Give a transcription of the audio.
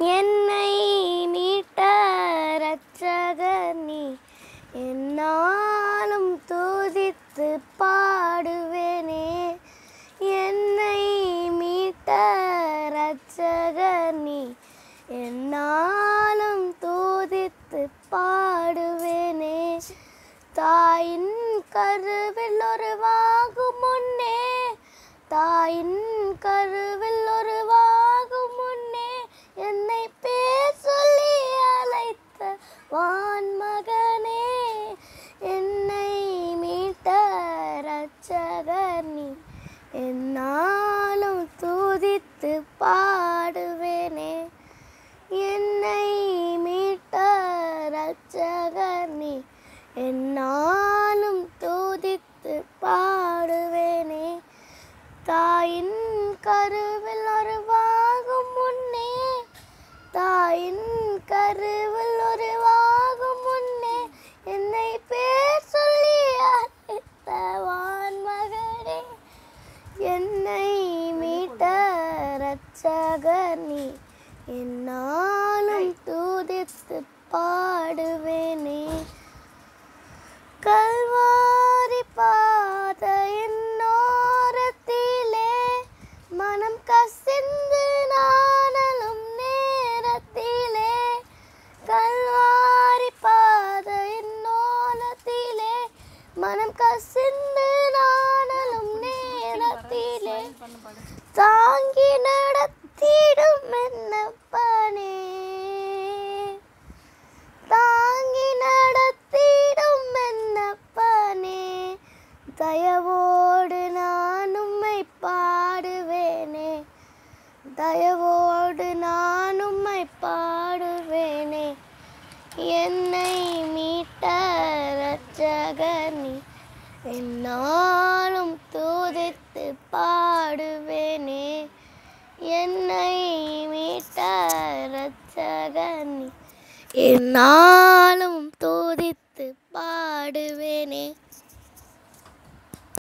என்னை மீட்ட ரட்சகர் நீ என்னாலும் தூதித்து பாடுவேனே என்னை மீட்ட ரட்சகர் நீ என்னாலும் தூதித்து பாடுவேனே தாயின் கருவில் உருவாகும் முன்னே தாயின் கருவில் உருவாகும் முன்னே என்னை பேர் சொல்லி அழைத்த வான்மகனே என்னை மீட்ட ரட்சகர் நீ என்னாலும் தூதித்து பாடுவேனே என்னை மீட்ட ரட்சகர் நீ என்னாலும் தூதித்து பாடுவேனே தாயின் கருவில் உருவாகும் முன்னே தாயின் கருவில் உருவாகும் முன்னே என்னை பேர் சொல்லி அழைத்த வான்மகனே என்னை மீட்ட ரட்சகர் நீ என்னாலும் தூதித்து பாடுவேனே கல்வாரி பாதையின் ஓரத்திலே மனம் கசிந்து நாணலும் நேரத்திலே கல்வாரி பாதையின் ஓரத்திலே மனம் கசிந்து நாணலும் நேரத்திலே தாங்கி நடத்திடும் என்னப்பனே தாங்கி நடத்திடும் என்னப்பனே தயவோடு நான் உம்மை பாடுவேனே தயவோடு நான் உம்மை பாடுவேனே என்னை மீட்ட ரட்சகர் நீ என்னாலும் தூதித்து பாடுவேனே என்னை மீட்ட ரட்சகர் நீ என்னாலும் தூதித்து பாடுவேனே